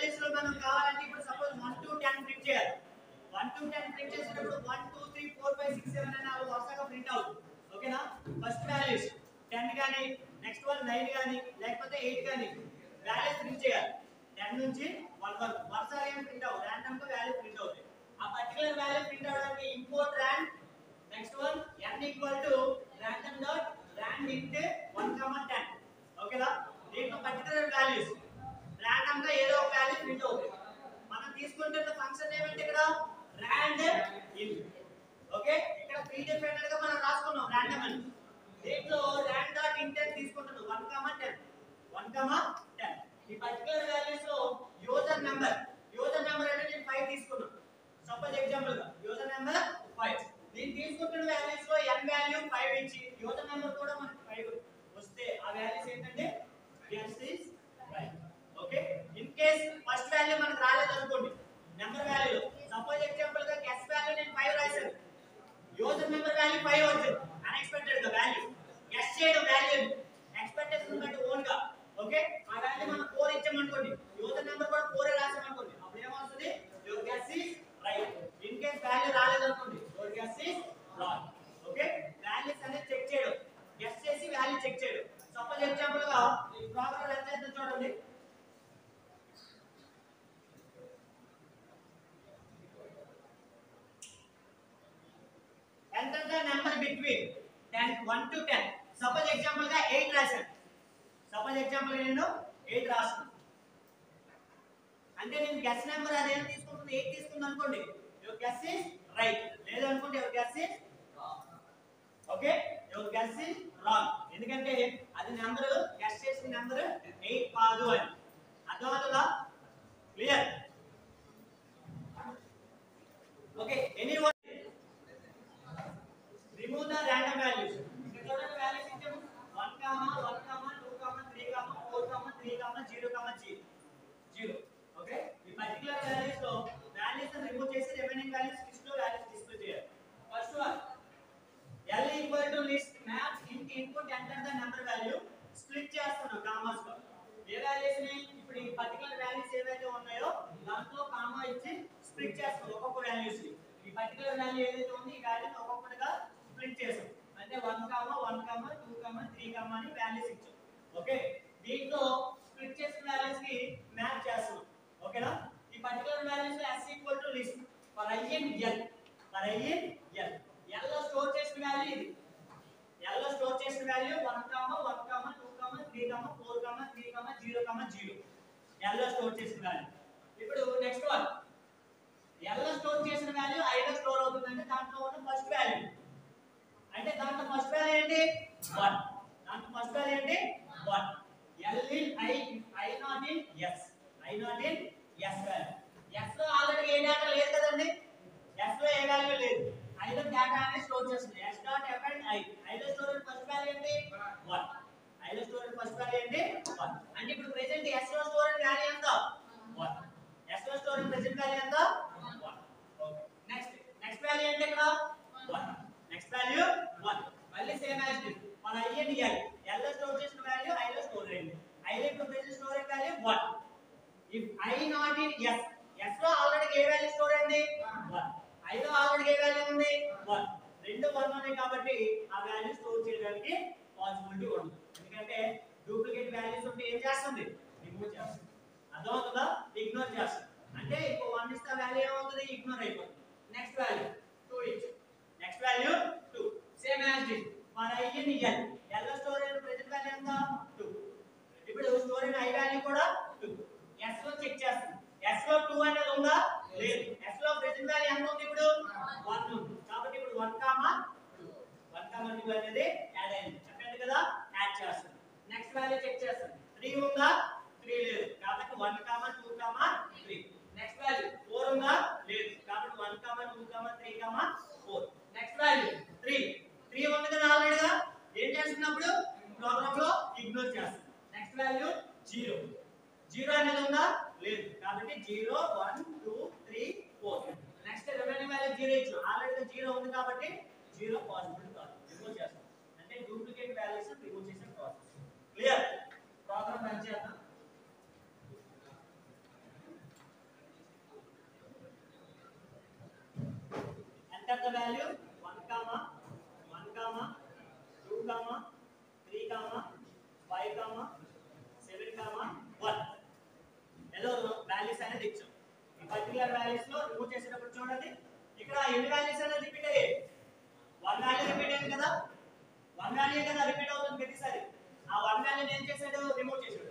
values లో మనం కావాలంటే ఇప్పుడు సపోజ్ 1 టు 10 ప్రింట్ చేయాలి 1 టు 10 ప్రింట్ చేసినప్పుడు 1 2 3 4 5 6 7 అని అవి వరుసగా ప్రింట్ అవుతుంది ఓకేనా ఫస్ట్ వాల్యూస్ 10 గాని నెక్స్ట్ వన్ 9 గాని లేకపోతే 8 గాని వాల్యూస్ ప్రింట్ చేయాలి 10 నుంచి 1 వరకు వరుసగా ఏం ప్రింట్ అవ్వదు ర్యాండమ్ గా వాల్యూ ప్రింట్ అవుతాయి ఆ పర్టికులర్ వాల్యూ ప్రింట్ అవడానికి import rand next one n equal to random dot rand int 1 comma 10 ఓకేనా దీంట్లో పర్టికులర్ వాల్యూస్ ర్యాండమ్ గా ఏదో ఒక వాల్యూ ప్రింట్ అవుతుంది మనం తీసుకుంటున్న ఫంక్షన్ ఏమిటి ఇక్కడ rand int ఓకే ఇక్కడ ప్రీ డిఫైన్డ్ గా మనం రాసుకున్నాం ర్యాండమ్ అని దీంట్లో rand డాట్ int అని తీసుకుంటున్నాం 1 కామా 10 1 కామా 10 ఈ పర్టికులర్ వాల్యూస్ లో యూజర్ నెంబర్ యూజర్ నెంబర్ అంటే నేను 5 తీసుకున్నాను సపోజ్ ఎగ్జాంపుల్ గా యూజర్ నెంబర్ 5 నేను తీసుకుంటున్న వాల్యూస్ లో n వాల్యూ 5 ఇచ్చి యూజర్ నెంబర్ కూడా మనకి 5 వస్తే ఆ వాల్యూస్ ఏంటంటే yes is right okay in case first value మనకు రాలేదు అనుకోండి నెంబర్ వాల్యూ సపోజ్ ఎగ్జాంపుల్ గా గెస్ వాల్యూ నేను 5 రాశాను యూజర్ నెంబర్ వాల్యూ 5 వచ్చింది అన్ఎక్స్పెక్టెడ్ గా వాల్యూ గెస్ చేయడం వాల్యూ ఎక్స్పెక్టేషన్ బట్టి ఓన్ గా ఓకే ఆ వాల్యూ మనం 4 ఇచ్చామనుకోండి యూజర్ నెంబర్ కూడా 4 రాసామనుకోండి అప్పుడు ఏమవుతుంది your guess is right in case value రాలేదు అనుకోండి your guess is wrong okay values అనేది చెక్ చేయడం గెస్ చేసి వాల్యూ చెక్ చేయడం సపోజ్ ఎగ్జాంపుల్ గా ఈ ప్రోగ్రామ్ ఎంత చేద్దాం చూడండి enter the number between 10 1 to 10 suppose example గా 8 రాశాను సపోజ్ ఎగ్జాంపుల్ నేను 8 రాస్తాను అంటే నేను గెస్ నెంబర్ అదేం తీసుకుంటుంది 8 తీసుకుంది అనుకోండి యువర్ గెస్ ఇస్ రైట్ లేదు అనుకోండి your guess is okay your guess is wrong ఎందుకంటే అది నెంబర్ గెస్ చేసిన నెంబర్ 8 కాదు అని అర్థమవుతుందా clear okay any remove the random values ఇక్కడ చూడండి values ఇచ్చాము 1 comma 1 comma 2 comma 3 comma 4 comma 3 comma 0 comma 0 okay ఈ పర్టికులర్ వాల్యూస్ లో వాల్యూస్ రిమూవ్ చేసి రిమైనింగ్ వాల్యూస్ లిస్ట్ లో వాల్యూస్ డిస్ప్లే చేయాలి first one l equal to list map int input enter the number value split చేస్తున్నాం commas లో ఏ values ని ఇప్పుడు ఈ పర్టికులర్ వాల్యూస్ ఏవైతే ఉన్నాయో దాంట్లో కామా ఇచ్చి స్ప్లిట్ చేస్తాం ఒక్కొక్క వాల్యూస్ ని ఈ పర్టికులర్ వాల్యూ ఏదైతే ఉందో ఈ వాల్యూని ఒక్కొక్కటిగా స్ప్లిట్ చేసాం అంటే 1 కామా 1 కామా 2 కామా 3 కామా అని వాల్యూస్ ఇచ్చాం ఓకే దీంట్లో స్ప్లిట్ చేసిన వాల్యూస్ కి మ్యాప్ చేస్తున్నాం ఓకేనా ఈ పర్టికులర్ వాల్యూస్ లో s equal to list for i in l for i in l l లో స్టోర్ చేసిన వాల్యూ ఇది l లో స్టోర్ చేసిన value 1 comma 1 comma 2 comma 3 comma 4 comma 3 comma 0 comma 0 l లో స్టోర్ చేసిన వాల్యూ ఇప్పుడు నెక్స్ట్ వన్ l లో store చేసిన వాల్యూ i లో స్టోర్ అవుతుందంటే దాంట్లో ఉన్న ఫస్ట్ వాల్యూ అంటే దాంట్లో ఫస్ట్ వాల్యూ ఏంటి 1 దాంట్లో ఫస్ట్ వాల్యూ ఏంటి 1 l in i i not in s i not in s value s లో ఆల్రెడీ ఏ డేటా లేదు కదండి s లో ఏ వాల్యూ లేదు i లో డేటా అనేది స్టోర్ చేస్తుంది s dot f and i i లో స్టోర్ ఫస్ట్ వాల్యూ ఏంటి 1 i లో స్టోర్ ఫస్ట్ వాల్యూ ఏంటి 1 అంటే ఇప్పుడు ప్రెజెంట్ s లో స్టోర్ వాల్యూ ఎంత 1 s లో స్టోర్ ప్రెజెంట్ వాల్యూ ఎంత 1 ఓకే నెక్స్ట్ నెక్స్ట్ వాల్యూ ఏంటి ఇక్కడ 1 నెక్స్ట్ వాల్యూ 1 మళ్ళీ సేమ్ యాజ్ దిస్ మన i and l l లో స్టోర్ చేసిన వాల్యూ i లో స్టోర్ అయింది i లో ఇప్పుడు present store value 1 if i not in s s లో ఆల్రెడీ ఏ వాల్యూ స్టోర్ అయింది 1 i లో ఆల్రెడీ ఏ వాల్యూ ఉంది 1 రెండు 1 ఉన్నాయి కాబట్టి ఆ వాల్యూ స్టోర్ చేయడానికి పాసిబిలిటీ ఉండదు ఎందుకంటే డూప్లికేట్ వాల్యూస్ ఉంటే ఏం చేస్తుంది రిమూవ్ చేస్తుంది అర్థమవుతుందా ఇగ్నోర్ చేస్తుంది అంటే ఇంకో 1 ఇస్తే వాల్యూ ఏమవుతుంది ఇగ్నోర్ అయిపోతుంది నెక్స్ట్ వాల్యూ 2 ఇచ్చు next value 2 same as this మన i ఇన్ l l లో స్టోర్ అయిన ప్రెజెంట్ వాల్యూ ఎంత 2 ఇప్పుడు స్టోర్ అయిన i వాల్యూ కూడా 2 s లో చెక్ చేస్తాం s లో 2 అనేది ఉందా లేదు s లో ప్రెజెంట్ వాల్యూ ఎంత ఉంది ఇప్పుడు 1 ఉంది కాబట్టి ఇప్పుడు 1 కామా 2 1 కామా 2 అనేది యాడ్ అయింది చెప్పండి కదా యాడ్ చేస్తాం నెక్స్ట్ వాల్యూ చెక్ చేస్తాం 3 ఉందా 3 లేదు కాబట్టి 1 కామా 2 కామా 3 నెక్స్ట్ వాల్యూ 4 ఉందా లేదు కాబట్టి 1 comma 2 comma 3 comma 4 next value 3 3 ఉంది కదా ఆల్రెడీగా ఏం చేస్తున్నప్పుడు ప్రోగ్రామ్ లో ఇగ్నోర్ చేస్తాం నెక్స్ట్ వాల్యూ 0 జీరో అనేది ఉందా లేదు కాబట్టి zero one two three four next remaining value zero ఇచ్చు ఆల్రెడీ జీరో ఉంది కాబట్టి జీరో పాసిబుల్ కాదు రిమూవ్ చేస్తాం అంటే డూప్లికేట్ వాల్యూస్ రిమూవ్ చేసే ప్రాసెస్ క్లియర్ ప్రోగ్రామ్ రన్ చేద్దాం the value 1 comma 1 comma 2 comma 3 comma 5 comma 7 comma 1 ఏదో వాల్యూస్ అనేది ఇచ్చాం ఈ పర్టికులర్ వాల్యూస్ లో రిమూవ్ చేసేటప్పుడు చూడండి ఇక్కడ ఎన్ని వాల్యూస్ అనేది రిపీట్ అయ్యాయి వన్ వాల్యూ రిపీట్ అయింది కదా వన్ వాల్యూ కదా రిపీట్ అవుతుంది ప్రతిసారి ఆ వన్ వాల్యూ ఏం చేశాడు రిమూవ్ చేశాడు